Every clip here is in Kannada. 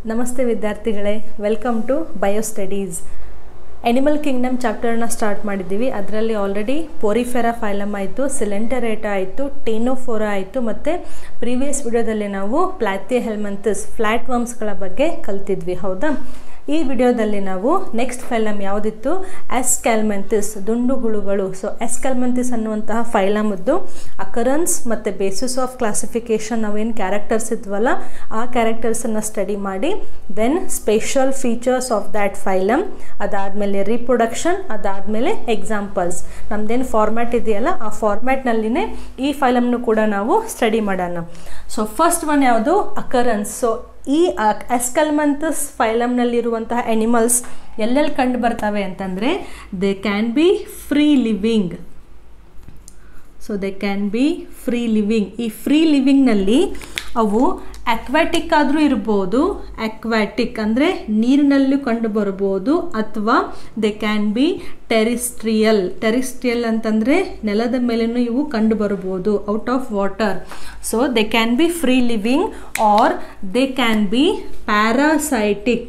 ನಮಸ್ತೆ ವಿದ್ಯಾರ್ಥಿಗಳೇ welcome to bio studies animal kingdom ಚಾಪ್ಟರ್ನ ಸ್ಟಾರ್ಟ್ ಮಾಡಿದ್ದೀವಿ ಅದರಲ್ಲಿ ಆಲ್ರೆಡಿ ಪೋರಿಫೆರಾ ಫೈಲಮ್ ಆಯಿತು ಸಿಲೆಂಟರೇಟಾ ಆಯಿತು ಟೇನೋಫೋರಾ ಆಯಿತು ಮತ್ತು ಪ್ರೀವಿಯಸ್ ವಿಡಿಯೋದಲ್ಲಿ ನಾವು ಪ್ಲಾಥಿಯ ಹೆಲ್ಮಂತಸ್ ಫ್ಲ್ಯಾಟ್ ವರ್ಮ್ಸ್ಗಳ ಬಗ್ಗೆ ಕಲ್ತಿದ್ವಿ ಹೌದಾ ಈ ವಿಡಿಯೋದಲ್ಲಿ ನಾವು ನೆಕ್ಸ್ಟ್ ಫೈಲಮ್ ಯಾವುದಿತ್ತು ಎಸ್ಕ್ಯಾಲ್ಮೆಂತಿಸ್ ದುಂಡು ಹುಳುಗಳು ಸೊ ಎಸ್ಕ್ಯಾಲ್ಮೆಂತಿಸ್ ಅನ್ನುವಂತಹ ಫೈಲಮದ್ದು ಅಕರನ್ಸ್ ಮತ್ತು ಬೇಸಿಸ್ ಆಫ್ ಕ್ಲಾಸಿಫಿಕೇಷನ್ ನಾವೇನು ಕ್ಯಾರೆಕ್ಟರ್ಸ್ ಇದ್ವಲ್ಲ ಆ ಕ್ಯಾರೆಕ್ಟರ್ಸನ್ನು ಸ್ಟಡಿ ಮಾಡಿ then special features of that phylum ಅದಾದಮೇಲೆ ರೀಪ್ರೊಡಕ್ಷನ್ ಅದಾದಮೇಲೆ ಎಕ್ಸಾಂಪಲ್ಸ್ ನಮ್ದೇನು ಫಾರ್ಮ್ಯಾಟ್ ಇದೆಯಲ್ಲ ಆ ಫಾರ್ಮ್ಯಾಟ್ನಲ್ಲಿನೇ ಈ ಫೈಲಮ್ನು ಕೂಡ ನಾವು ಸ್ಟಡಿ ಮಾಡೋಣ ಸೊ ಫಸ್ಟ್ ಒನ್ ಯಾವುದು ಅಕರನ್ಸ್ ಸೊ ಈ ಎಸ್ಕಲ್ಮಂತಸ್ ಫೈಲಮ್ನಲ್ಲಿರುವಂತಹ ಎನಿಮಲ್ಸ್ ಎಲ್ಲೆಲ್ಲಿ ಕಂಡು ಬರ್ತವೆ ಅಂತಂದರೆ they can be free living so they can be free living ಈ ಫ್ರೀ ಲಿವಿಂಗ್ನಲ್ಲಿ ಅವು ಅಕ್ವಾಟಿಕ್ ಆದರೂ ಇರ್ಬೋದು ಅಕ್ವಾಟಿಕ್ ಅಂದರೆ ನೀರಿನಲ್ಲೂ ಕಂಡು ಬರ್ಬೋದು ಅಥವಾ they can be terrestrial terrestrial ಅಂತಂದರೆ ನೆಲದ ಮೇಲೇನೂ ಇವು ಕಂಡು ಬರ್ಬೋದು out of water so they can be free living or they can be parasitic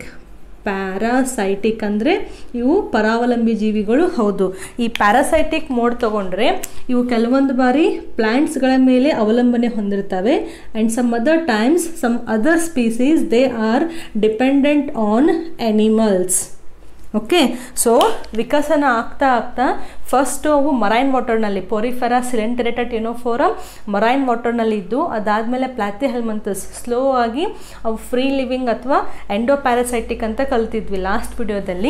parasitic ಅಂದರೆ ಇವು ಪರಾವಲಂಬಿ ಜೀವಿಗಳು ಹೌದು ಈ ಪ್ಯಾರಾಸೈಟಿಕ್ ಮೋಡ್ ತಗೊಂಡ್ರೆ ಇವು ಕೆಲವೊಂದು ಬಾರಿ ಪ್ಲ್ಯಾಂಟ್ಸ್ಗಳ ಮೇಲೆ ಅವಲಂಬನೆ ಹೊಂದಿರ್ತವೆ and some other times some other species they are dependent on animals okay so ವಿಕಸನ ಆಗ್ತಾ ಆಗ್ತಾ ಫಸ್ಟು ಅವು ಮರೈನ್ ವಾಟರ್ನಲ್ಲಿ ಪೊರಿಫೆರಾ ಸಿಲೆಂಟರೇಟ ಟಿನೋಫೋರಮ್ ಮರೈನ್ ವಾಟರ್ನಲ್ಲಿ ಇದ್ದು ಅದಾದಮೇಲೆ ಪ್ಲಾತಿ ಹೆಲ್ಮಂತಸ್ ಸ್ಲೋ ಆಗಿ ಅವು ಫ್ರೀ ಲಿವಿಂಗ್ ಅಥವಾ ಎಂಡೋಪ್ಯಾರಾಸೈಟಿಕ್ ಅಂತ ಕಲ್ತಿದ್ವಿ ಲಾಸ್ಟ್ ವಿಡಿಯೋದಲ್ಲಿ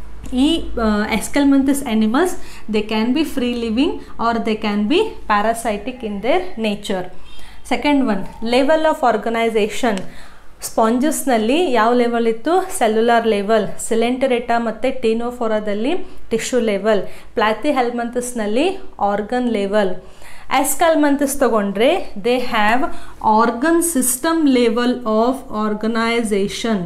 ಈ aschelminthes animals they can be free living or they can be parasitic in their nature second one level of organisation ಸ್ಪಾಂಜಸ್ನಲ್ಲಿ ಯಾವ ಲೆವೆಲ್ ಇತ್ತು ಸೆಲ್ಯುಲಾರ್ ಲೆವೆಲ್ ಸಿಲೆಂಟರೇಟಾ ಮತ್ತು ಟೀನೋಫೋರಾದಲ್ಲಿ ಟಿಶ್ಯೂ ಲೆವೆಲ್ ಪ್ಲಾತಿ ಹೆಲ್ಮಂತಸ್ನಲ್ಲಿ ಆರ್ಗನ್ ಲೆವೆಲ್ ಎಸ್ಕಲ್ಮಂತಸ್ ತಗೊಂಡ್ರೆ they have organ system level of organisation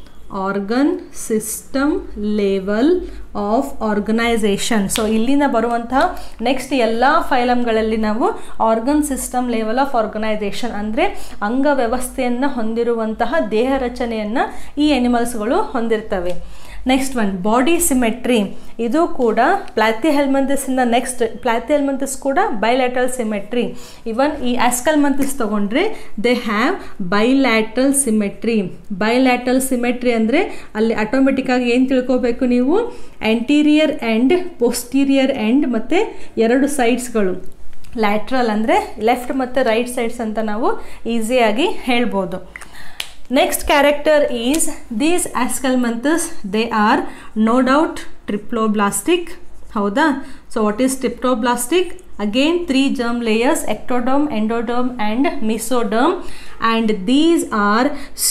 organ system level of organisation so ಇಲ್ಲಿಂದ ಬರುವಂತಹ ನೆಕ್ಸ್ಟ್ ಎಲ್ಲ ಫೈಲಮ್ಗಳಲ್ಲಿ ನಾವು organ system level of organisation ಅಂದರೆ ಅಂಗವ್ಯವಸ್ಥೆಯನ್ನು ಹೊಂದಿರುವಂತಹ ದೇಹ ರಚನೆಯನ್ನು ಈ ಎನಿಮಲ್ಸ್ಗಳು ಹೊಂದಿರ್ತವೆ ನೆಕ್ಸ್ಟ್ ಒನ್ ಬಾಡಿ ಸಿಮೆಟ್ರಿ ಇದು ಕೂಡ ಪ್ಲಾತಿ ಹೆಲ್ಮಂತಿಸಿಂದ ನೆಕ್ಸ್ಟ್ ಪ್ಲಾತಿ ಹೆಲ್ಮಂತಿಸ್ ಕೂಡ ಬೈಲ್ಯಾಟ್ರಲ್ ಸಿಮೆಟ್ರಿ ಇವನ್ ಈ ಆಸ್ಕಲ್ಮಂತಿಸ್ ತಗೊಂಡ್ರೆ they have bilateral symmetry bilateral symmetry ಅಂದರೆ ಅಲ್ಲಿ ಆಟೋಮೆಟಿಕ್ಕಾಗಿ ಏನು ತಿಳ್ಕೋಬೇಕು ನೀವು ಆ್ಯಂಟೀರಿಯರ್ ಆ್ಯಂಡ್ ಪೋಸ್ಟೀರಿಯರ್ ಆ್ಯಂಡ್ ಮತ್ತು ಎರಡು ಸೈಡ್ಸ್ಗಳು ಲ್ಯಾಟ್ರಲ್ ಅಂದರೆ ಲೆಫ್ಟ್ ಮತ್ತು ರೈಟ್ ಸೈಡ್ಸ್ ಅಂತ ನಾವು ಈಸಿಯಾಗಿ ಹೇಳ್ಬೋದು next character is these aschelminthes they are no doubt triploblastic ಹೌದಾ so what is triploblastic again three germ layers ectoderm endoderm and mesoderm and these are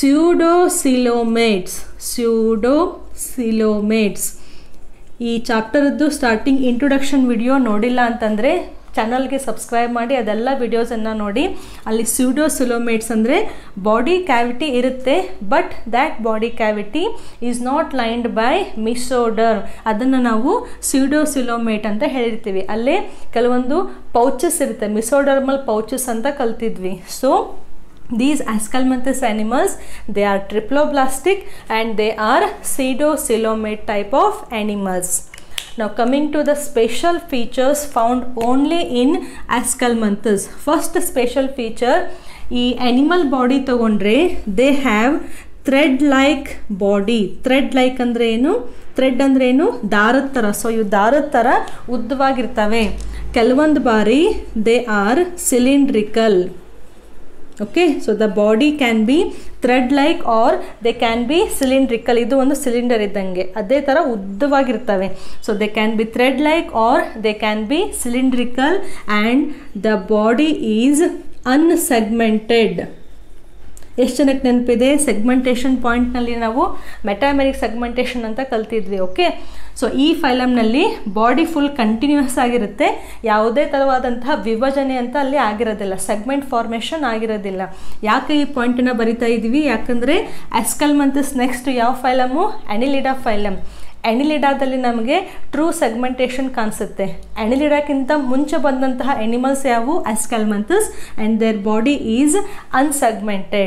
pseudocoelomates pseudocoelomates ಈ ಚಾಪ್ಟರದ್ದು ಸ್ಟಾರ್ಟಿಂಗ್ ಇಂಟ್ರೊಡಕ್ಷನ್ ವಿಡಿಯೋ ನೋಡಿಲ್ಲ ಅಂತಂದರೆ ಚಾನಲ್ಗೆ ಸಬ್ಸ್ಕ್ರೈಬ್ ಮಾಡಿ ಅದೆಲ್ಲ ವಿಡಿಯೋಸನ್ನು ನೋಡಿ ಅಲ್ಲಿ ಸ್ಯೂಡೋ ಸಿಲೋಮೇಟ್ಸ್ ಅಂದರೆ ಬಾಡಿ ಕ್ಯಾವಿಟಿ ಇರುತ್ತೆ but that body cavity is not lined by mesoderm ಅದನ್ನು ನಾವು ಸ್ಯೂಡೋ ಸಿಲೋಮೇಟ್ ಅಂತ ಹೇಳಿರ್ತೀವಿ ಅಲ್ಲೇ ಕೆಲವೊಂದು ಪೌಚಸ್ ಇರುತ್ತೆ ಮಿಸೋಡರ್ಮಲ್ ಪೌಚಸ್ ಅಂತ ಕಲ್ತಿದ್ವಿ so these ascalmanthus animals they are triploblastic and they are pseudocoelomate type of animals now coming to the special features found only in ascalmanthus first special feature ಈ ಅನಿಮಲ್ ಬಾಡಿ ತಗೊಂಡ್ರೆ they have thread like body thread like ಅಂದರೆ ಏನು ಥ್ರೆಡ್ ಅಂದರೆ ಏನು ದಾರದ ಥರ ಸೊ ಇವು ದಾರದ ಥರ ಉದ್ದವಾಗಿರ್ತವೆ ಕೆಲವೊಂದು ಬಾರಿ they are cylindrical okay so the body can be thread like or they can be cylindrical ಇದು ಒಂದು ಸಿಲಿಂಡರ್ ಇದ್ದಂಗೆ ಅದೇ ಥರ ಉದ್ದವಾಗಿರ್ತವೆ so they can be thread like or they can be cylindrical and the body is unsegmented ಎಷ್ಟು ಜನಕ್ಕೆ ನೆನಪಿದೆ ಸೆಗ್ಮೆಂಟೇಷನ್ ಪಾಯಿಂಟ್ನಲ್ಲಿ ನಾವು ಮೆಟಾಮೆರಿಕ್ ಸೆಗ್ಮೆಂಟೇಷನ್ ಅಂತ ಕಲ್ತಿದ್ವಿ ಓಕೆ ಸೊ ಈ ಫೈಲಮ್ನಲ್ಲಿ ಬಾಡಿ ಫುಲ್ ಕಂಟಿನ್ಯೂಸ್ ಆಗಿರುತ್ತೆ ಯಾವುದೇ ಥರವಾದಂತಹ ವಿಭಜನೆ ಅಂತ ಅಲ್ಲಿ ಆಗಿರೋದಿಲ್ಲ ಸೆಗ್ಮೆಂಟ್ ಫಾರ್ಮೇಷನ್ ಆಗಿರೋದಿಲ್ಲ ಯಾಕೆ ಈ ಪಾಯಿಂಟನ್ನು ಬರಿತಾ ಇದ್ದೀವಿ ಯಾಕಂದರೆ ಎಸ್ಕಲ್ಮಂತಸ್ ನೆಕ್ಸ್ಟ್ ಯಾವ ಫೈಲಮು ಅನಿಲಿಡಾ ಫೈಲಮ್ ಎಣಿಲಿಡಾದಲ್ಲಿ ನಮಗೆ ಟ್ರೂ ಸೆಗ್ಮೆಂಟೇಷನ್ ಕಾಣಿಸುತ್ತೆ ಎಣಿಲಿಡಾಕ್ಕಿಂತ ಮುಂಚೆ ಬಂದಂತಹ ಎನಿಮಲ್ಸ್ ಯಾವುವು aschelminthes and their body is unsegmented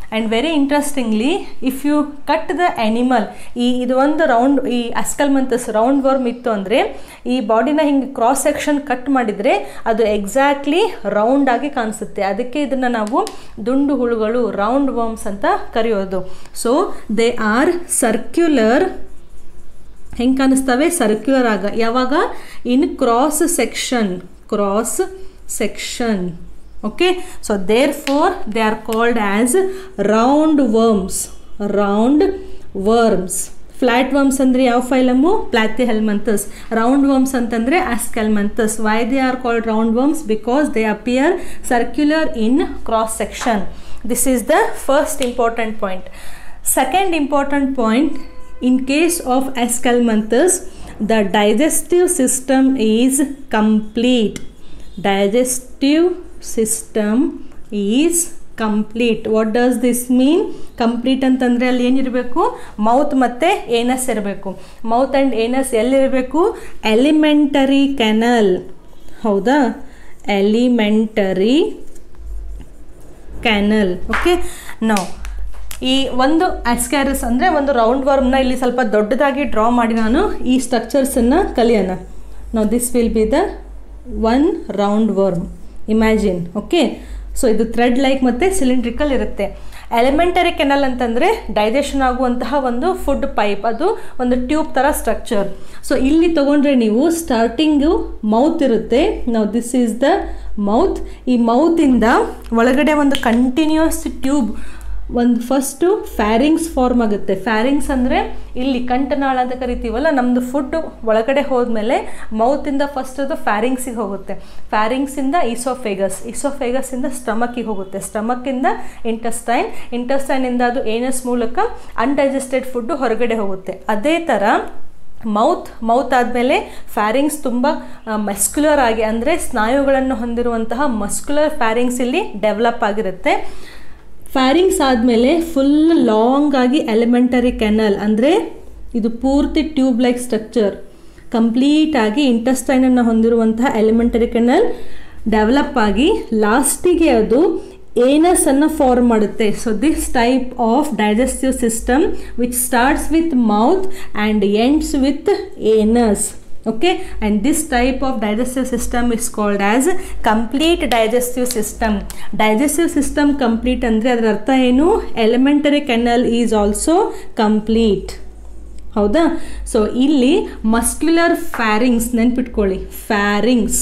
and very interestingly if you cut the animal ಈ ಇದು ಒಂದು ರೌಂಡ್ ಈ ಅಸ್ಕಲ್ಮಂತಸ್ ರೌಂಡ್ ವರ್ಮ್ ಇತ್ತು ಅಂದರೆ ಈ ಬಾಡಿನ ಹಿಂಗೆ ಕ್ರಾಸ್ ಸೆಕ್ಷನ್ ಕಟ್ ಮಾಡಿದರೆ ಅದು ಎಕ್ಸಾಕ್ಟ್ಲಿ ರೌಂಡ್ ಆಗಿ ಕಾಣಿಸುತ್ತೆ ಅದಕ್ಕೆ ಇದನ್ನು ನಾವು ದುಂಡು ಹುಳುಗಳು ರೌಂಡ್ ವರ್ಮ್ಸ್ ಅಂತ ಕರೆಯೋದು ಸೊ ದೇ ಆರ್ ಸರ್ಕ್ಯುಲರ್ ಹೆಂಗೆ ಕಾಣಿಸ್ತವೆ ಸರ್ಕ್ಯುಲರ್ ಆಗ ಯಾವಾಗ in cross section cross section okay so therefore they are called as round worms round worms flat worms ಅಂದರೆ ಯಾವ phylum platyhelminthes round worms ಅಂತಂದರೆ aschelminthes why they are called round worms because they appear circular in cross section this is the first important point second important point in case of ascalmanthus the digestive system is complete digestive system is complete what does this mean complete ಅಂತಂದರೆ ಅಲ್ಲಿ ಏನಿರಬೇಕು ಮೌತ್ ಮತ್ತು ಏನಸ್ ಇರಬೇಕು ಮೌತ್ ಆ್ಯಂಡ್ ಏನಸ್ ಎಲ್ಲಿರಬೇಕು ಎಲಿಮೆಂಟರಿ ಕೆನಲ್ ಹೌದಾ ಎಲಿಮೆಂಟರಿ ಕ್ಯಾನಲ್ ಓಕೆ ನೋ ಈ ಒಂದು ಆಸ್ಕ್ಯಾರಸ್ ಅಂದರೆ ಒಂದು ರೌಂಡ್ ವರ್ಮ್ನ ಇಲ್ಲಿ ಸ್ವಲ್ಪ ದೊಡ್ಡದಾಗಿ ಡ್ರಾ ಮಾಡಿ ನಾನು ಈ ಸ್ಟ್ರಕ್ಚರ್ಸನ್ನು ಕಲಿಯೋಣ ನಾವು this will be the one round worm imagine okay so ಇದು ಥ್ರೆಡ್ ಲೈಕ್ ಮತ್ತು ಸಿಲಿಂಡ್ರಿಕಲ್ ಇರುತ್ತೆ ಎಲಿಮೆಂಟರಿ ಕೆನಲ್ ಅಂತಂದರೆ ಡೈಜೆಷನ್ ಆಗುವಂತಹ ಒಂದು ಫುಡ್ ಪೈಪ್ ಅದು ಒಂದು ಟ್ಯೂಬ್ ಥರ ಸ್ಟ್ರಕ್ಚರ್ ಸೊ ಇಲ್ಲಿ ತೊಗೊಂಡ್ರೆ ನೀವು ಸ್ಟಾರ್ಟಿಂಗು ಮೌತ್ ಇರುತ್ತೆ ನಾವು ದಿಸ್ ಈಸ್ ದ ಮೌತ್ ಈ ಮೌತಿಂದ ಒಳಗಡೆ ಒಂದು ಕಂಟಿನ್ಯೂಸ್ ಟ್ಯೂಬ್ ಒಂದು ಫಸ್ಟು ಫ್ಯಾರಿಂಗ್ಸ್ ಫಾರ್ಮ್ ಆಗುತ್ತೆ ಫ್ಯಾರಿಂಗ್ಸ್ ಅಂದರೆ ಇಲ್ಲಿ ಕಂಠನಾಳ ಅಂತ ಕರಿತೀವಲ್ಲ ನಮ್ಮದು ಫುಡ್ ಒಳಗಡೆ ಹೋದ್ಮೇಲೆ ಮೌತಿಂದ ಫಸ್ಟ್ ಅದು ಫ್ಯಾರಿಂಗ್ಸಿಗೆ ಹೋಗುತ್ತೆ ಫ್ಯಾರಿಂಗ್ಸಿಂದ ಈಸೋಫೇಗಸ್ ಈಸೋಫೇಗಸ್ಸಿಂದ ಸ್ಟಮಕ್ಕಿಗೆ ಹೋಗುತ್ತೆ ಸ್ಟಮಕ್ಕಿಂದ ಇಂಟಸ್ಟೈನ್ ಇಂಟಸ್ಟೈನಿಂದ ಅದು ಏನಸ್ ಮೂಲಕ ಅನ್ಡೈಜೆಸ್ಟೆಡ್ ಫುಡ್ಡು ಹೊರಗಡೆ ಹೋಗುತ್ತೆ ಅದೇ ಥರ ಮೌತ್ ಮೌತ್ ಆದಮೇಲೆ ಫ್ಯಾರಿಂಗ್ಸ್ ತುಂಬ ಮಸ್ಕ್ಯುಲರ್ ಆಗಿ ಅಂದರೆ ಸ್ನಾಯುಗಳನ್ನು ಹೊಂದಿರುವಂತಹ ಮಸ್ಕ್ಯುಲರ್ ಫ್ಯಾರಿಂಗ್ಸ್ ಇಲ್ಲಿ ಡೆವಲಪ್ ಆಗಿರುತ್ತೆ ಫ್ಯಾರಿಂಗ್ಸ್ ಆದಮೇಲೆ ಫುಲ್ ಲಾಂಗ್ ಆಗಿ ಎಲಿಮೆಂಟರಿ ಕೆನಲ್ ಅಂದರೆ ಇದು ಪೂರ್ತಿ ಟ್ಯೂಬ್ ಲೈಕ್ ಸ್ಟ್ರಕ್ಚರ್ ಕಂಪ್ಲೀಟ್ ಆಗಿ ಇಂಟೆಸ್ಟೈನನ್ನು ಹೊಂದಿರುವಂತಹ ಎಲಿಮೆಂಟರಿ ಕೆನಲ್ ಡೆವಲಪ್ ಆಗಿ ಲಾಸ್ಟಿಗೆ ಅದು ಏನಸ್ ಅನ್ನು ಫಾರ್ಮ್ ಮಾಡುತ್ತೆ so this type of digestive system which starts with mouth and ends with anus okay and this type of digestive system is called as complete digestive system digestive system complete ಅಂದರೆ ಅದರ ಅರ್ಥ ಏನು alimentary canal is also complete ಹೌದಾ ಸೊ ಇಲ್ಲಿ ಮಸ್ಕ್ಯುಲರ್ ಫ್ಯಾರಿಂಗ್ಸ್ ನೆನ್ಪಿಟ್ಕೊಳ್ಳಿ pharynx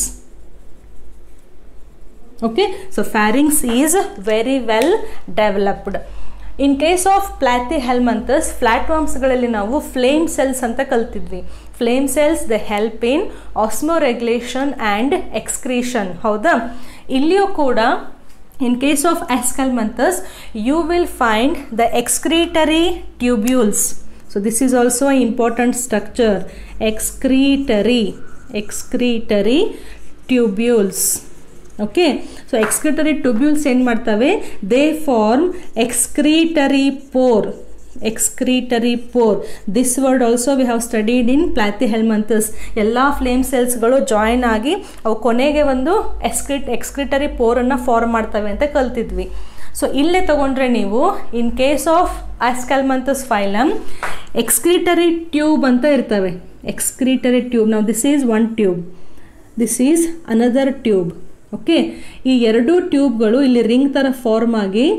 okay so pharynx is very well developed in case of platyhelminthes flat ವಾಮ್ಸ್ಗಳಲ್ಲಿ ನಾವು ಫ್ಲೇಮ್ ಸೆಲ್ಸ್ ಅಂತ ಕಲ್ತಿದ್ವಿ flame cells the help in osmoregulation and excretion ಹೌದಾ ಇಲ್ಲಿಯೂ ಕೂಡ ಇನ್ case of aschelminthes you will find the excretory tubules so this is also a important structure excretory excretory tubules okay so excretory tubules ಏನು ಮಾಡ್ತವೆ they form excretory pore excretory pore this word also we have studied in platyhelminthes ಎಲ್ಲ ಫ್ಲೇಮ್ ಸೆಲ್ಸ್ಗಳು ಜಾಯಿನ್ ಆಗಿ ಅವು ಕೊನೆಗೆ ಒಂದು ಎಕ್ಸ್ಕ್ರಿಟ್ ಎಕ್ಸ್ಕ್ರಿಟರಿ ಪೋರನ್ನು ಫಾರ್ಮ್ ಮಾಡ್ತವೆ ಅಂತ ಕಲ್ತಿದ್ವಿ ಸೊ ಇಲ್ಲೇ ತಗೊಂಡ್ರೆ ನೀವು in case of aschelminthes phylum excretory tube ಅಂತ ಇರ್ತವೆ ಎಕ್ಸ್ಕ್ರಿಟರಿ ಟ್ಯೂಬ್ ನಾವು this is one tube this is another tube okay ಈ ಎರಡೂ ಟ್ಯೂಬ್ಗಳು ಇಲ್ಲಿ ರಿಂಗ್ ಥರ ಫಾರ್ಮ್ ಆಗಿ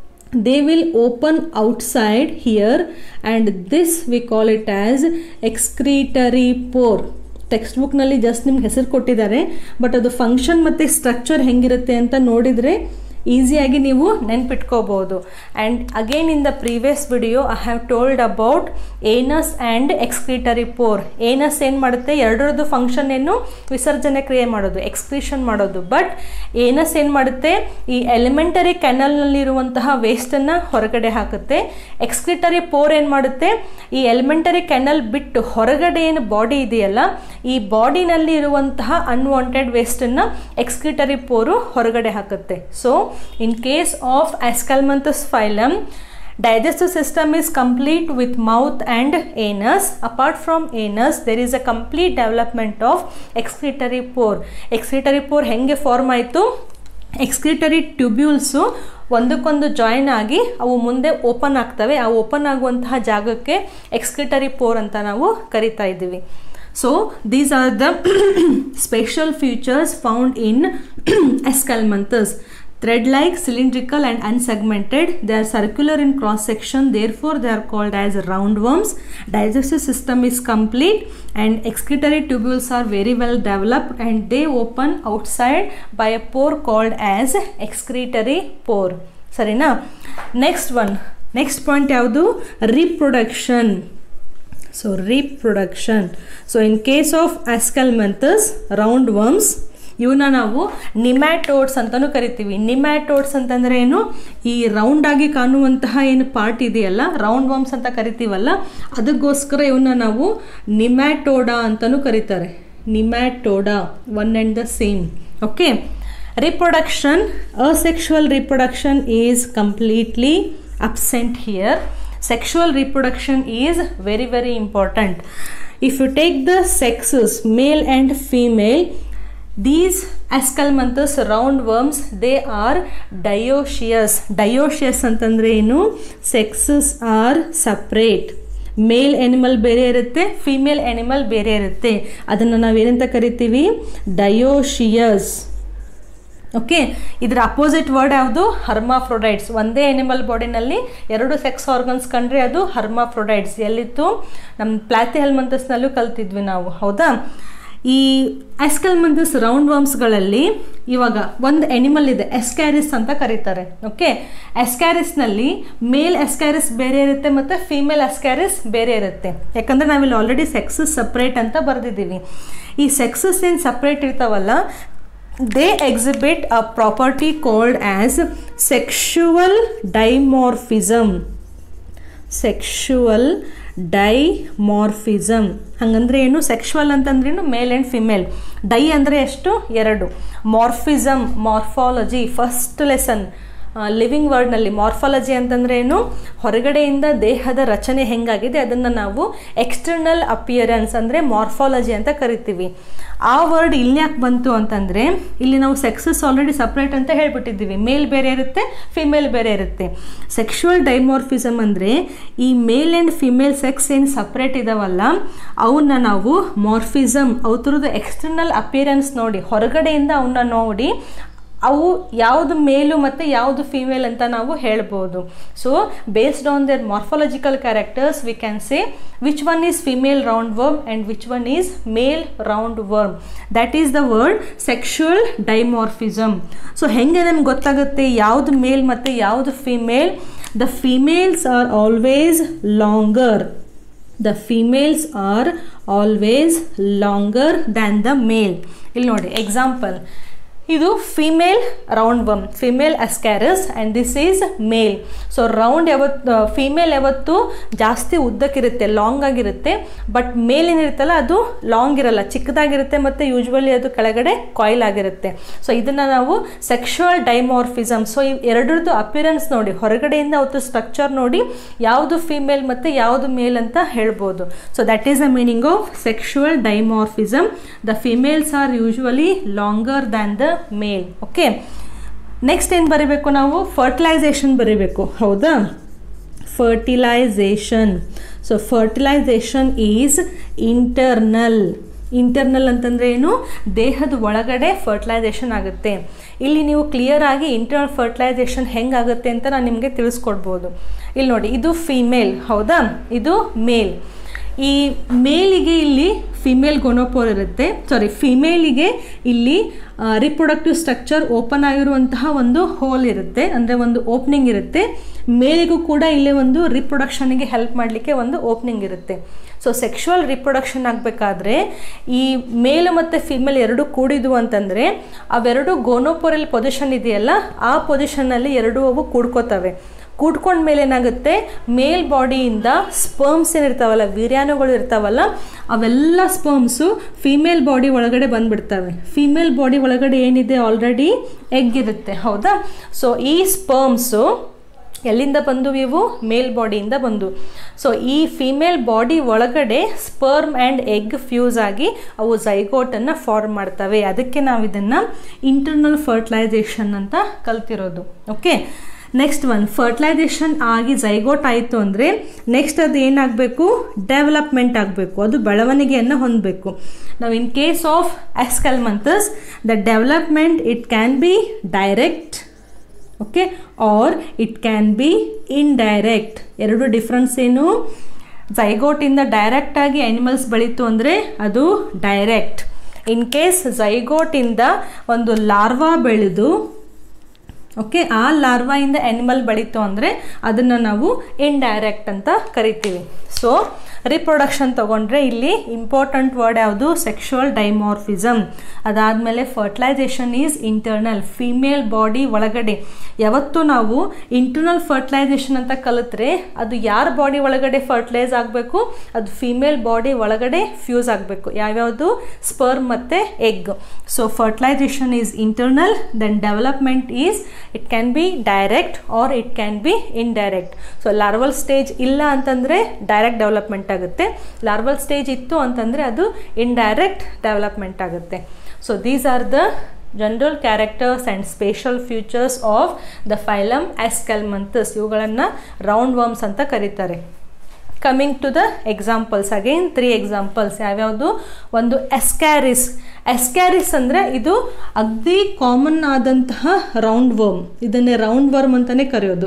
they will open outside here and this we call it as excretory pore text ಬುಕ್ನಲ್ಲಿ ಜಸ್ಟ್ ನಿಮ್ಗೆ ಹೆಸರು ಕೊಟ್ಟಿದ್ದಾರೆ ಬಟ್ ಅದು ಫಂಕ್ಷನ್ ಮತ್ತು ಸ್ಟ್ರಕ್ಚರ್ ಹೆಂಗಿರುತ್ತೆ ಅಂತ ನೋಡಿದರೆ ಈಸಿಯಾಗಿ ನೀವು ನೆನ್ಪಿಟ್ಕೋಬೋದು and again in the previous video I have told about anus and excretory pore anus ಏನು ಮಾಡುತ್ತೆ ಎರಡರದ್ದು ಫಂಕ್ಷನ್ ಏನು ವಿಸರ್ಜನೆ ಕ್ರಿಯೆ ಮಾಡೋದು ಎಕ್ಸ್ಕ್ರೀಷನ್ ಮಾಡೋದು ಬಟ್ ಏನಸ್ ಏನು ಮಾಡುತ್ತೆ ಈ ಎಲಿಮೆಂಟರಿ ಕೆನಲ್ನಲ್ಲಿರುವಂತಹ ವೇಸ್ಟನ್ನು ಹೊರಗಡೆ ಹಾಕುತ್ತೆ ಎಕ್ಸ್ಕ್ರಿಟರಿ ಪೋರ್ ಏನು ಮಾಡುತ್ತೆ ಈ ಎಲಿಮೆಂಟರಿ ಕೆನಲ್ ಬಿಟ್ಟು ಹೊರಗಡೆ ಏನು ಬಾಡಿ ಇದೆಯಲ್ಲ ಈ ಬಾಡಿನಲ್ಲಿ ಇರುವಂತಹ ಅನ್ವಾಂಟೆಡ್ ವೇಸ್ಟನ್ನು ಎಕ್ಸ್ಕ್ರಿಟರಿ ಪೋರು ಹೊರಗಡೆ ಹಾಕುತ್ತೆ so in case of Ascalmanthus phylum digestive system is complete with mouth and anus apart from anus there is a complete development of excretory pore excretory pore ಹೆಂಗೆ ಫಾರ್ಮ್ ಆಯಿತು ಎಕ್ಸ್ಕ್ರಿಟರಿ ಟ್ಯೂಬ್ಯೂಲ್ಸು ಒಂದಕ್ಕೊಂದು ಜಾಯಿನ್ ಆಗಿ ಅವು ಮುಂದೆ ಓಪನ್ ಆಗ್ತವೆ ಆ ಓಪನ್ ಆಗುವಂತಹ ಜಾಗಕ್ಕೆ ಎಕ್ಸ್ಕ್ರಿಟರಿ ಪೋರ್ ಅಂತ ನಾವು ಕರಿತಾ ಇದ್ದೀವಿ so these are the special features found in aschelminthes thread like cylindrical and unsegmented they are circular in cross section therefore they are called as roundworms digestive system is complete and excretory tubules are very well developed and they open outside by a pore called as excretory pore ಸರಿನಾ ನೆಕ್ಸ್ಟ್ ಒನ್ ನೆಕ್ಸ್ಟ್ ಪಾಯಿಂಟ್ ಯಾವುದು reproduction so reproduction so in case of aschelminthes round worms ಇವನ್ನ ನಾವು ನಿಮ್ಯಾಟೋಡ್ಸ್ ಅಂತಲೂ ಕರಿತೀವಿ ನಿಮ್ಯಾಟೋಡ್ಸ್ ಅಂತಂದರೆ ಏನು ಈ ರೌಂಡ್ ಆಗಿ ಕಾಣುವಂತಹ ಏನು ಪಾರ್ಟ್ ಇದೆಯಲ್ಲ ರೌಂಡ್ ವರ್ಮ್ಸ್ ಅಂತ ಕರಿತೀವಲ್ಲ ಅದಕ್ಕೋಸ್ಕರ ಇವನ್ನ ನಾವು ನಿಮ್ಯಾಟೋಡಾ ಅಂತಲೂ ಕರೀತಾರೆ nematoda one and the same okay reproduction asexual reproduction is completely absent here sexual reproduction is very very important if you take the sexes male and female these ascalmanthus roundworms they are dioecious dioecious ಅಂತಂದ್ರೆ ಏನು sexes are separate male animal ಬೇರೆ ಇರುತ್ತೆ ಫಿಮೇಲ್ ಎನಿಮಲ್ ಬೇರೆ ಇರುತ್ತೆ ಅದನ್ನು ನಾವೇನಂತ ಕರಿತೀವಿ ಡಯೋಶಿಯಸ್ ಓಕೆ ಇದರ ಅಪೋಸಿಟ್ ವರ್ಡ್ ಯಾವುದು ಹರ್ಮಾಫ್ರೊಡೈಟ್ಸ್ ಒಂದೇ ಎನಿಮಲ್ ಬಾಡಿನಲ್ಲಿ ಎರಡು ಸೆಕ್ಸ್ ಆರ್ಗನ್ಸ್ ಕಂಡ್ರೆ ಅದು ಹರ್ಮಾಫ್ರೊಡೈಟ್ಸ್ ಎಲ್ಲಿತ್ತು ನಮ್ಮ ಪ್ಲಾತಿ ಹೆಲ್ಮಂತಸ್ನಲ್ಲೂ ಕಲ್ತಿದ್ವಿ ನಾವು ಹೌದಾ ಈ ಆಸ್ಕಲ್ಮಂತಸ್ ರೌಂಡ್ ವರ್ಮ್ಸ್ಗಳಲ್ಲಿ ಇವಾಗ ಒಂದು ಎನಿಮಲ್ ಇದೆ ಎಸ್ಕ್ಯಾರಿಸ್ ಅಂತ ಕರೀತಾರೆ ಓಕೆ ಎಸ್ಕ್ಯಾರಿಸ್ನಲ್ಲಿ ಮೇಲ್ ಎಸ್ಕ್ಯಾರಿಸ್ ಬೇರೆ ಇರುತ್ತೆ ಮತ್ತು ಫೀಮೇಲ್ ಎಸ್ಕ್ಯಾರಿಸ್ ಬೇರೆ ಇರುತ್ತೆ ಯಾಕಂದರೆ ನಾವಿಲ್ಲಿ ಆಲ್ರೆಡಿ ಸೆಕ್ಸಸ್ ಸಪ್ರೇಟ್ ಅಂತ ಬರೆದಿದ್ದೀವಿ ಈ ಸೆಕ್ಸಸ್ ಏನು ಸಪ್ರೇಟ್ ಇರ್ತಾವಲ್ಲ they exhibit a property called as sexual dimorphism sexual dimorphism ಹಂಗಂದ್ರೆ ಏನು ಸೆಕ್ಷುವಲ್ ಅಂತಂದ್ರೇನು ಮೇಲ್ ಆ್ಯಂಡ್ ಫಿಮೇಲ್ ಡೈ ಅಂದರೆ ಎಷ್ಟು ಎರಡು morphism morphology first lesson living ವರ್ಡ್ನಲ್ಲಿ ಮಾರ್ಫಾಲಜಿ ಅಂತಂದ್ರೆ ಏನು ಹೊರಗಡೆಯಿಂದ ದೇಹದ ರಚನೆ ಹೆಂಗಾಗಿದೆ ಅದನ್ನು ನಾವು ಎಕ್ಸ್ಟರ್ನಲ್ ಅಪಿಯರೆನ್ಸ್ ಅಂದರೆ ಮಾರ್ಫಾಲಜಿ ಅಂತ ಕರಿತೀವಿ ಆ ವರ್ಡ್ ಇಲ್ಲಿ ಯಾಕೆ ಬಂತು ಅಂತಂದರೆ ಇಲ್ಲಿ ನಾವು ಸೆಕ್ಸಸ್ ಆಲ್ರೆಡಿ ಸಪ್ರೇಟ್ ಅಂತ ಹೇಳ್ಬಿಟ್ಟಿದ್ದೀವಿ ಮೇಲ್ ಬೇರೆ ಇರುತ್ತೆ ಫಿಮೇಲ್ ಬೇರೆ ಇರುತ್ತೆ ಸೆಕ್ಷುವಲ್ ಡೈಮಾರ್ಫಿಸಮ್ ಅಂದರೆ ಈ ಮೇಲ್ ಆ್ಯಂಡ್ ಫಿಮೇಲ್ ಸೆಕ್ಸ್ ಏನು ಸಪ್ರೇಟ್ ಇದಾವಲ್ಲ ಅವನ್ನ ನಾವು ಮಾರ್ಫಿಸಮ್ ಅವ್ರದ್ದು ಎಕ್ಸ್ಟರ್ನಲ್ ಅಪಿಯರೆನ್ಸ್ ನೋಡಿ ಹೊರಗಡೆಯಿಂದ ಅವನ್ನ ನೋಡಿ ಅವು ಯಾವುದು ಮೇಲು ಮತ್ತು ಯಾವುದು ಫಿಮೇಲ್ ಅಂತ ನಾವು ಹೇಳ್ಬೋದು so based on their morphological characters we can say which one is female round worm and which one is male round worm that is the word sexual dimorphism so ಹೆಂಗೆ ನಮ್ಗೆ ಗೊತ್ತಾಗುತ್ತೆ ಯಾವುದು ಮೇಲ್ ಮತ್ತು ಯಾವುದು female the females are always longer the females are always longer than the male ಇಲ್ಲಿ ನೋಡಿ ಎಕ್ಸಾಂಪಲ್ ಇದು female round worm female Ascaris and this is male so round ಯಾವತ್ತು ಫಿಮೇಲ್ ಯಾವತ್ತು ಜಾಸ್ತಿ ಉದ್ದಕ್ಕಿರುತ್ತೆ ಲಾಂಗ್ ಆಗಿರುತ್ತೆ ಬಟ್ ಮೇಲ್ ಏನಿರುತ್ತಲ್ಲ ಅದು ಲಾಂಗ್ ಇರಲ್ಲ ಚಿಕ್ಕದಾಗಿರುತ್ತೆ ಮತ್ತು ಯೂಶ್ವಲಿ ಅದು ಕೆಳಗಡೆ ಕಾಯಿಲ್ ಆಗಿರುತ್ತೆ ಸೊ ಇದನ್ನು ನಾವು ಸೆಕ್ಷುವಲ್ ಡೈಮಾರ್ಫಿಸಮ್ ಸೊ ಈ ಎರಡರದ್ದು ಅಪಿಯರೆನ್ಸ್ ನೋಡಿ ಹೊರಗಡೆಯಿಂದ ಅವತ್ತು ಸ್ಟ್ರಕ್ಚರ್ ನೋಡಿ ಯಾವುದು ಫಿಮೇಲ್ ಮತ್ತು ಯಾವುದು ಮೇಲ್ ಅಂತ ಹೇಳ್ಬೋದು so that is the meaning of sexual dimorphism the females are usually longer than the male okay next ಏನು ಬರೀಬೇಕು ನಾವು ಫರ್ಟಿಲೈಸೇಷನ್ ಬರೀಬೇಕು ಹೌದಾ fertilisation so fertilisation is internal internal ಅಂತಂದರೆ ಏನು ದೇಹದ ಒಳಗಡೆ ಫರ್ಟಿಲೈಸೇಷನ್ ಆಗುತ್ತೆ ಇಲ್ಲಿ ನೀವು ಕ್ಲಿಯರ್ ಆಗಿ ಇಂಟರ್ನಲ್ ಫರ್ಟಿಲೈಸೇಷನ್ ಹೆಂಗಾಗುತ್ತೆ ಅಂತ ನಾನು ನಿಮಗೆ ತಿಳಿಸ್ಕೊಡ್ಬೋದು ಇಲ್ಲಿ ನೋಡಿ ಇದು ಫಿಮೇಲ್ ಹೌದಾ ಇದು ಮೇಲ್ ಈ ಮೇಲಿಗೆ ಇಲ್ಲಿ ಫಿಮೇಲ್ ಗೊನೋಪೋರ್ ಇರುತ್ತೆ ಸಾರಿ ಫಿಮೇಲಿಗೆ ಇಲ್ಲಿ ರಿಪ್ರೊಡಕ್ಟಿವ್ ಸ್ಟ್ರಕ್ಚರ್ ಓಪನ್ ಆಗಿರುವಂತಹ ಒಂದು ಹೋಲ್ ಇರುತ್ತೆ ಅಂದರೆ ಒಂದು ಓಪನಿಂಗ್ ಇರುತ್ತೆ ಮೇಲಿಗೂ ಕೂಡ ಇಲ್ಲೇ ಒಂದು ರಿಪ್ರೊಡಕ್ಷನ್ಗೆ ಹೆಲ್ಪ್ ಮಾಡಲಿಕ್ಕೆ ಒಂದು ಓಪನಿಂಗ್ ಇರುತ್ತೆ ಸೊ ಸೆಕ್ಷುವಲ್ ರಿಪ್ರೊಡಕ್ಷನ್ ಆಗಬೇಕಾದ್ರೆ ಈ ಮೇಲ್ ಮತ್ತು ಫಿಮೇಲ್ ಎರಡು ಕೂಡಿದ್ವು ಅಂತಂದರೆ ಅವೆರಡು ಗೋನೋಪೊರಲ್ ಪೊಸಿಷನ್ ಇದೆಯಲ್ಲ ಆ ಪೊಸಿಷನ್ನಲ್ಲಿ ಎರಡು ಅವು ಕೂಡ್ಕೋತವೆ ಕೂಡ್ಕೊಂಡ್ಮೇಲೆ ಏನಾಗುತ್ತೆ ಮೇಲ್ ಬಾಡಿಯಿಂದ ಸ್ಪರ್ಮ್ಸ್ ಏನಿರ್ತಾವಲ್ಲ ವೀರ್ಯಾಣುಗಳು ಇರ್ತಾವಲ್ಲ ಅವೆಲ್ಲ ಸ್ಪರ್ಮ್ಸು ಫಿಮೇಲ್ ಬಾಡಿ ಒಳಗಡೆ ಬಂದ್ಬಿಡ್ತವೆ ಫಿಮೇಲ್ ಬಾಡಿ ಒಳಗಡೆ ಏನಿದೆ ಆಲ್ರೆಡಿ ಎಗ್ ಇರುತ್ತೆ ಹೌದಾ ಸೊ ಈ ಸ್ಪರ್ಮ್ಸು ಎಲ್ಲಿಂದ ಬಂದು ಇವು ಮೇಲ್ ಬಾಡಿಯಿಂದ ಬಂದು ಸೊ ಈ ಫಿಮೇಲ್ ಬಾಡಿ ಒಳಗಡೆ ಸ್ಪರ್ಮ್ ಆ್ಯಂಡ್ ಎಗ್ ಫ್ಯೂಸ್ ಆಗಿ ಅವು ಝೈಗೋಟನ್ನು ಫಾರ್ಮ್ ಮಾಡ್ತವೆ ಅದಕ್ಕೆ ನಾವು ಇದನ್ನು ಇಂಟರ್ನಲ್ ಫರ್ಟಿಲೈಸೇಷನ್ ಅಂತ ಕಲ್ತಿರೋದು ಓಕೆ ನೆಕ್ಸ್ಟ್ ಒನ್ ಫರ್ಟಿಲೈಸೇಷನ್ ಆಗಿ ಝೈಗೋಟ್ ಆಯಿತು ಅಂದರೆ ನೆಕ್ಸ್ಟ್ ಅದು ಏನಾಗಬೇಕು ಡೆವಲಪ್ಮೆಂಟ್ ಆಗಬೇಕು ಅದು ಬೆಳವಣಿಗೆಯನ್ನು ಹೊಂದಬೇಕು ನಾವು in case of Aschelminthes the development it can be direct okay or it can be indirect ಎರಡು ಡಿಫ್ರೆನ್ಸ್ ಏನು ಝೈಗೋಟಿಂದ ಡೈರೆಕ್ಟಾಗಿ ಆ್ಯನಿಮಲ್ಸ್ ಬೆಳೀತು ಅಂದರೆ ಅದು ಡೈರೆಕ್ಟ್ ಇನ್ ಕೇಸ್ ಝೈಗೋಟಿಂದ ಒಂದು ಲಾರ್ವಾ ಬೆಳೆದು ಓಕೆ ಆ ಲಾರ್ವಾಯಿಂದ ಆ್ಯನಿಮಲ್ ಬೆಳೀತು ಅಂದರೆ ಅದನ್ನು ನಾವು ಇಂಡೈರೆಕ್ಟ್ ಅಂತ ಕರಿತೀವಿ ಸೊ ರಿಪ್ರೊಡಕ್ಷನ್ ತೊಗೊಂಡ್ರೆ ಇಲ್ಲಿ ಇಂಪಾರ್ಟೆಂಟ್ ವರ್ಡ್ ಯಾವುದು ಸೆಕ್ಷುವಲ್ ಡೈಮಾರ್ಫಿಸಮ್ ಅದಾದಮೇಲೆ fertilisation is internal female body ಒಳಗಡೆ ಯಾವತ್ತು ನಾವು ಇಂಟರ್ನಲ್ ಫರ್ಟಿಲೈಸೇಷನ್ ಅಂತ ಕಲಿತ್ರೆ ಅದು ಯಾರ ಬಾಡಿ ಒಳಗಡೆ ಫರ್ಟಿಲೈಸ್ ಆಗಬೇಕು ಅದು ಫಿಮೇಲ್ ಬಾಡಿ ಒಳಗಡೆ ಫ್ಯೂಸ್ ಆಗಬೇಕು ಯಾವ್ಯಾವುದು ಸ್ಪರ್ಮ್ ಮತ್ತು egg so fertilisation is internal then development is it can be direct or it can be indirect so larval stage ಇಲ್ಲ ಅಂತಂದರೆ ಡೈರೆಕ್ಟ್ ಡೆವಲಪ್ಮೆಂಟ್ ಆಗುತ್ತೆ ಲಾರ್ವಲ್ ಸ್ಟೇಜ್ ಇತ್ತು ಅಂತಂದರೆ ಅದು ಇಂಡೈರೆಕ್ಟ್ ಡೆವಲಪ್ಮೆಂಟ್ ಆಗುತ್ತೆ so these are the general characters and special futures of the phylum Aschelminthes ಇವುಗಳನ್ನು ರೌಂಡ್ ವರ್ಮ್ಸ್ ಅಂತ ಕರೀತಾರೆ coming to the examples again three examples ಯಾವ್ಯಾವುದು ಒಂದು ಎಸ್ಕ್ಯಾರಿಸ್ ಎಸ್ಕ್ಯಾರಿಸ್ ಅಂದರೆ ಇದು ಅಗ್ದಿ ಕಾಮನ್ ಆದಂತಹ ರೌಂಡ್ ವರ್ಮ್ ಇದನ್ನೇ ರೌಂಡ್ ವರ್ಮ್ ಅಂತಲೇ ಕರೆಯೋದು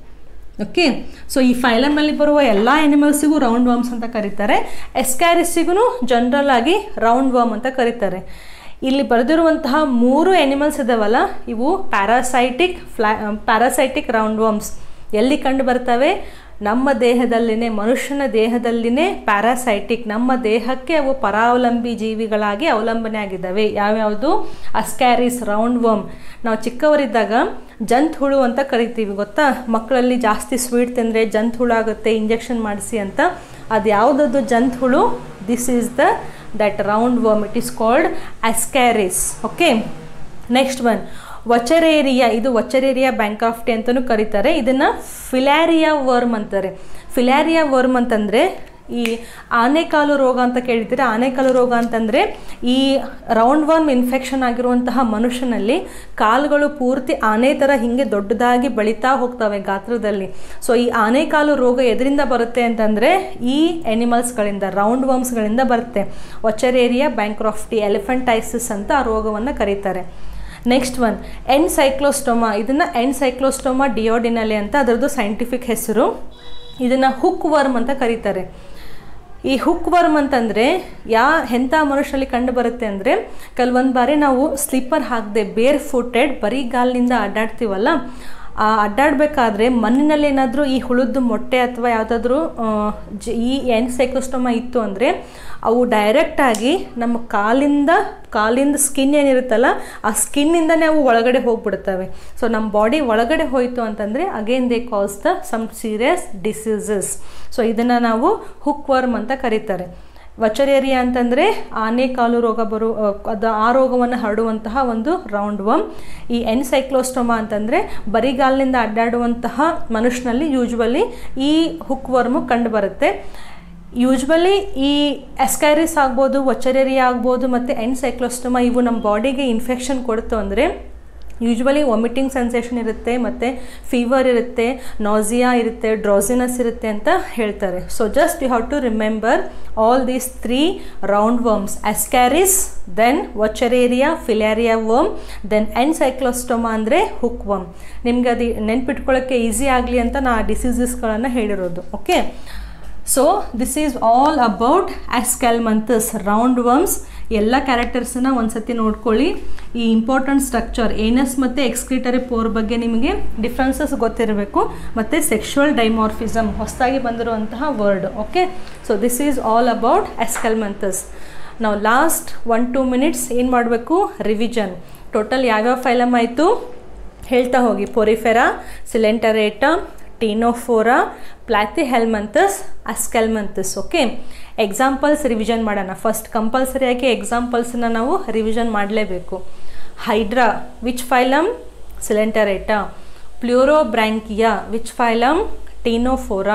ಓಕೆ ಸೊ ಈ ಫೈಲಮಲ್ಲಿ ಬರುವ ಎಲ್ಲ ಎನಿಮಲ್ಸಿಗೂ ರೌಂಡ್ ವರ್ಮ್ಸ್ ಅಂತ ಕರೀತಾರೆ ಎಸ್ಕ್ಯಾರಿಸಿಗೂ ಜನರಲ್ ಆಗಿ ರೌಂಡ್ ವರ್ಮ್ ಅಂತ ಕರೀತಾರೆ ಇಲ್ಲಿ ಬರೆದಿರುವಂತಹ ಮೂರು ಎನಿಮಲ್ಸ್ ಇದಾವಲ್ಲ ಇವು ಪ್ಯಾರಾಸೈಟಿಕ್ ಫ್ಲಾ ಪ್ಯಾರಾಸೈಟಿಕ್ ರೌಂಡ್ ವರ್ಮ್ಸ್ ಎಲ್ಲಿ ಕಂಡು ಬರ್ತವೆ ನಮ್ಮ ದೇಹದಲ್ಲಿನೇ ಮನುಷ್ಯನ ದೇಹದಲ್ಲಿನೇ ಪ್ಯಾರಾಸೈಟಿಕ್ ನಮ್ಮ ದೇಹಕ್ಕೆ ಅವು ಪರಾವಲಂಬಿ ಜೀವಿಗಳಾಗಿ ಅವಲಂಬನೆ ಆಗಿದ್ದಾವೆ ಯಾವ್ಯಾವುದು ಅಸ್ಕ್ಯಾರಿಸ್ ರೌಂಡ್ ವರ್ಮ್ ನಾವು ಚಿಕ್ಕವರಿದ್ದಾಗ ಜಂತ್ ಹುಳು ಅಂತ ಕರಿತೀವಿ ಗೊತ್ತಾ ಮಕ್ಕಳಲ್ಲಿ ಜಾಸ್ತಿ ಸ್ವೀಟ್ ತಿಂದರೆ ಜಂತ್ ಹುಳು ಆಗುತ್ತೆ ಇಂಜೆಕ್ಷನ್ ಮಾಡಿಸಿ ಅಂತ ಅದು ಯಾವುದದು ಜಂತ್ ಹುಳು this is the that round worm it is called Ascaris okay next one Wuchereria ಇದು ವಚರೇರಿಯಾ ಬ್ಯಾಂಕ್ರಾಫ್ಟಿ ಅಂತಲೂ ಕರೀತಾರೆ ಇದನ್ನು ಫಿಲ್ಯಾರಿಯಾ ವರ್ಮ್ ಅಂತಾರೆ ಫಿಲ್ಯಾರಿಯಾ ವರ್ಮ್ ಅಂತಂದರೆ ಈ ಆನೆಕಾಲು ರೋಗ ಅಂತ ಕೇಳಿದ್ದೀರಾ ಆನೆಕಾಲು ರೋಗ ಅಂತಂದರೆ ಈ ರೌಂಡ್ ವರ್ಮ್ ಇನ್ಫೆಕ್ಷನ್ ಆಗಿರುವಂತಹ ಮನುಷ್ಯನಲ್ಲಿ ಕಾಲುಗಳು ಪೂರ್ತಿ ಆನೆ ಥರ ಹಿಂಗೆ ದೊಡ್ಡದಾಗಿ ಬೆಳೀತಾ ಹೋಗ್ತವೆ ಗಾತ್ರದಲ್ಲಿ ಸೊ ಈ ಆನೆಕಾಲು ರೋಗ ಎದರಿಂದ ಬರುತ್ತೆ ಅಂತಂದರೆ ಈ ಎನಿಮಲ್ಸ್ಗಳಿಂದ ರೌಂಡ್ ವರ್ಮ್ಸ್ಗಳಿಂದ ಬರುತ್ತೆ ಒಚರೇರಿಯಾ ಬ್ಯಾಂಕ್ರಾಫ್ಟಿ ಎಲಿಫೆಂಟೈಸಿಸ್ ಅಂತ ಆ ರೋಗವನ್ನು ಕರೀತಾರೆ ನೆಕ್ಸ್ಟ್ ಒನ್ ಎನ್ ಸೈಕ್ಲೋಸ್ಟೋಮಾ ಇದನ್ನು ಎನ್ ಸೈಕ್ಲೋಸ್ಟೋಮಾ ಡಿಯೋಡಿನಲೆ ಅಂತ ಅದರದ್ದು ಸೈಂಟಿಫಿಕ್ ಹೆಸರು ಇದನ್ನು ಹುಕ್ ವರ್ಮ್ ಅಂತ ಕರೀತಾರೆ ಈ ಹುಕ್ ವರ್ಮ್ ಅಂತಂದರೆ ಯಾ ಎಂಥ ಮನುಷ್ಯರಲ್ಲಿ ಕಂಡು ಬರುತ್ತೆ ಅಂದರೆ ಕೆಲವೊಂದು ಬಾರಿ ನಾವು ಸ್ಲಿಪ್ಪರ್ ಹಾಕದೆ ಬೇರ್ ಫುಟೆಡ್ ಬರೀ ಗಾಲಿನಿಂದ ಅಡ್ಡಾಡ್ತೀವಲ್ಲ ಆ ಅಡ್ಡಾಡಬೇಕಾದ್ರೆ ಮಣ್ಣಿನಲ್ಲಿ ಏನಾದರೂ ಈ ಹುಳದ್ದು ಮೊಟ್ಟೆ ಅಥವಾ ಯಾವುದಾದ್ರೂ ಜ ಈ ಎನ್ಸೈಕ್ಲೋಸ್ಟೋಮಾ ಇತ್ತು ಅಂದರೆ ಅವು ಡೈರೆಕ್ಟಾಗಿ ನಮ್ಮ ಕಾಲಿಂದ ಕಾಲಿಂದ ಸ್ಕಿನ್ ಏನಿರುತ್ತಲ್ಲ ಆ ಸ್ಕಿನ್ನಿಂದನೇ ಅವು ಒಳಗಡೆ ಹೋಗ್ಬಿಡ್ತವೆ ಸೊ ನಮ್ಮ ಬಾಡಿ ಒಳಗಡೆ ಹೋಯಿತು ಅಂತಂದರೆ again they cause the some serious diseases so ಇದನ್ನು ನಾವು ಹುಕ್ ವರ್ಮ್ ಅಂತ ಕರೀತಾರೆ ವಚರೇರಿಯಾ ಅಂತಂದರೆ ಆನೆ ಕಾಲು ರೋಗ ಬರು ಅದು ಆ ರೋಗವನ್ನು ಹರಡುವಂತಹ ಒಂದು ರೌಂಡ್ ವರ್ಮ್ ಈ ಎನ್ಸೈಕ್ಲೋಸ್ಟೋಮಾ ಅಂತಂದರೆ ಬರಿಗಾಲಿನಿಂದ ಅಡ್ಡಾಡುವಂತಹ ಮನುಷ್ಯನಲ್ಲಿ ಯೂಶ್ವಲಿ ಈ ಹುಕ್ ವರ್ಮು ಕಂಡುಬರುತ್ತೆ ಯೂಶ್ವಲಿ ಈ ಎಸ್ಕೈರಿಸ್ ಆಗ್ಬೋದು ವಚರೇರಿಯಾ ಆಗ್ಬೋದು ಮತ್ತು ಎನ್ಸೈಕ್ಲೋಸ್ಟೋಮಾ ಇವು ನಮ್ಮ ಬಾಡಿಗೆ ಇನ್ಫೆಕ್ಷನ್ ಕೊಡ್ತು ಅಂದರೆ ಯೂಶ್ವಲಿ ವಾಮಿಟಿಂಗ್ ಸೆನ್ಸೇಷನ್ ಇರುತ್ತೆ ಮತ್ತು ಫೀವರ್ ಇರುತ್ತೆ ನಾಸಿಯಾ ಇರುತ್ತೆ ಡ್ರಾಸಿನಸ್ ಇರುತ್ತೆ ಅಂತ ಹೇಳ್ತಾರೆ so just you have to remember all these three round worms Ascaris then Wuchereria filaria worm then Ancylostoma ಅಂದರೆ ಹುಕ್ ವರ್ಮ್ ನಿಮ್ಗೆ ಅದು ನೆನ್ಪಿಟ್ಕೊಳ್ಳೋಕ್ಕೆ ಈಸಿ ಆಗಲಿ ಅಂತ ನಾ ಡಿಸೀಸಸ್ಗಳನ್ನು ಹೇಳಿರೋದು okay so this is all about Aschelminthes round worms ಎಲ್ಲ ಕ್ಯಾರೆಕ್ಟರ್ಸನ್ನ ಒಂದ್ಸತಿ ನೋಡ್ಕೊಳ್ಳಿ ಈ ಇಂಪಾರ್ಟೆಂಟ್ ಸ್ಟ್ರಕ್ಚರ್ ಏನಸ್ ಮತ್ತು ಎಕ್ಸ್ಕ್ರಿಟರಿ ಪೋರ್ ಬಗ್ಗೆ ನಿಮಗೆ ಡಿಫ್ರೆನ್ಸಸ್ ಗೊತ್ತಿರಬೇಕು ಮತ್ತು ಸೆಕ್ಷುವಲ್ ಡೈಮಾರ್ಫಿಸಮ್ ಹೊಸದಾಗಿ ಬಂದಿರುವಂತಹ word okay so this is all about Aschelminthes ನಾವು ಲಾಸ್ಟ್ ಒನ್ ಟೂ ಮಿನಿಟ್ಸ್ ಏನು ಮಾಡಬೇಕು ರಿವಿಷನ್ ಟೋಟಲ್ ಯಾವ್ಯಾವ ಫೈಲಮ್ ಆಯಿತು ಹೇಳ್ತಾ ಹೋಗಿ Porifera Coelenterata Ctenophora Platyhelminthes Aschelminthes okay examples revision ಮಾಡೋಣ ಫಸ್ಟ್ ಕಂಪಲ್ಸರಿಯಾಗಿ ಎಕ್ಸಾಂಪಲ್ಸನ್ನ ನಾವು ರಿವಿಷನ್ ಮಾಡಲೇಬೇಕು Hydra which phylum Coelenterata Pleurobrachia which phylum Ctenophora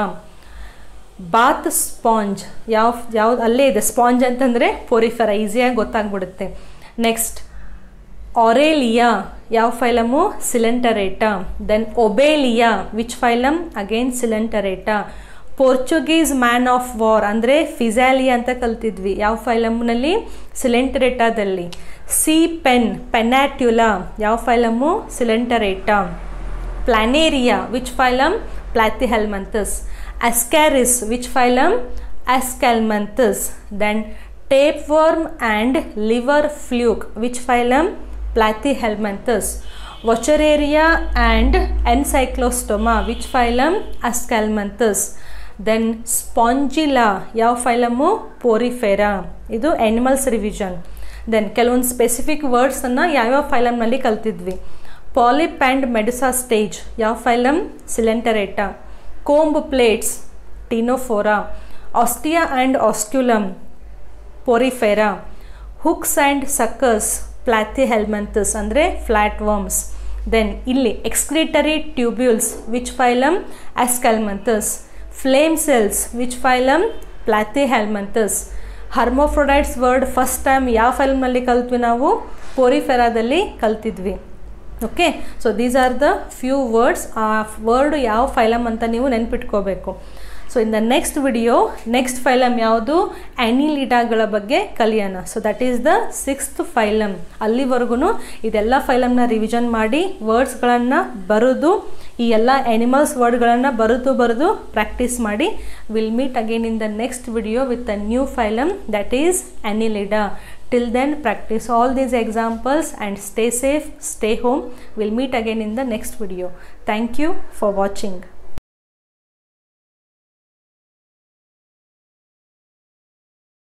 bath sponge ಯಾವ ಯಾವ್ದು ಅಲ್ಲೇ ಇದೆ ಸ್ಪಾಂಜ್ ಅಂತಂದರೆ ಪೊರಿಫೆರ ಈಸಿಯಾಗಿ ಗೊತ್ತಾಗ್ಬಿಡುತ್ತೆ ನೆಕ್ಸ್ಟ್ ಆರೇಲಿಯಾ ಯಾವ phylum Coelenterata then Obelia which phylum again Coelenterata Portuguese man of war ಅಂದರೆ ಫಿಜಾಲಿಯಾ ಅಂತ ಕಲ್ತಿದ್ವಿ ಯಾವ ಫೈಲಮ್ನಲ್ಲಿ ಸಿಲೆಂಟರೇಟಾದಲ್ಲಿ ಸಿ ಪೆನ್ ಪೆನ್ಯಾಟ್ಯುಲಾ ಯಾವ phylum Coelenterata Planaria which phylum Platyhelminthes Ascaris which phylum Aschelminthes then tapeworm and liver fluke which phylum platyhelminthes Vauchereria and Encyclostoma which phylum Ascalmanthus then Spongilla ಯಾವ ಫೈಲಮು ಪೋರಿಫೆರಾ ಇದು ಎನಿಮಲ್ಸ್ ರಿವಿಷನ್ ದೆನ್ ಕೆಲವೊಂದು ಸ್ಪೆಸಿಫಿಕ್ ವರ್ಡ್ಸನ್ನು ಯಾವ್ಯಾವ ಫೈಲಮ್ನಲ್ಲಿ ಕಲ್ತಿದ್ವಿ ಪಾಲಿಪ್ ಆ್ಯಂಡ್ ಮೆಡಿಸಾ ಸ್ಟೇಜ್ ಯಾವ phylum Coelenterata comb plates Ctenophora ostia and osculum Porifera hooks and suckers Platyhelminthes ಅಂದರೆ ಫ್ಲ್ಯಾಟ್ ವರ್ಮ್ಸ್ ದೆನ್ ಇಲ್ಲಿ excretory tubules which phylum Aschelminthes flame cells which phylum Platyhelminthes hermaphrodites word first time ಯಾವ ಫೈಲಮ್ನಲ್ಲಿ ಕಲ್ತ್ವಿ ನಾವು ಪೊರಿಫೆರಾದಲ್ಲಿ ಕಲ್ತಿದ್ವಿ okay so these are the few words ಆ ವರ್ಡ್ ಯಾವ ಫೈಲಮ್ ಅಂತ ನೀವು ನೆನ್ಪಿಟ್ಕೋಬೇಕು so in the next video next phylum ಯಾವುದು ಆ್ಯನಿಲಿಡಾಗಳ ಬಗ್ಗೆ ಕಲಿಯೋಣ so that is the sixth phylum ಅಲ್ಲಿವರೆಗೂ ಇದೆಲ್ಲ ಫೈಲಮ್ನ ರಿವಿಷನ್ ಮಾಡಿ ವರ್ಡ್ಸ್ಗಳನ್ನು ಬರೆದು ಈ ಎಲ್ಲ ಆ್ಯನಿಮಲ್ಸ್ ವರ್ಡ್ಗಳನ್ನು ಬರೆದು ಬರೆದು ಪ್ರಾಕ್ಟೀಸ್ ಮಾಡಿ will meet again in the next video with a new phylum that is Annelida till then practice all these examples and stay safe stay home we'll meet again in the next video thank you for watching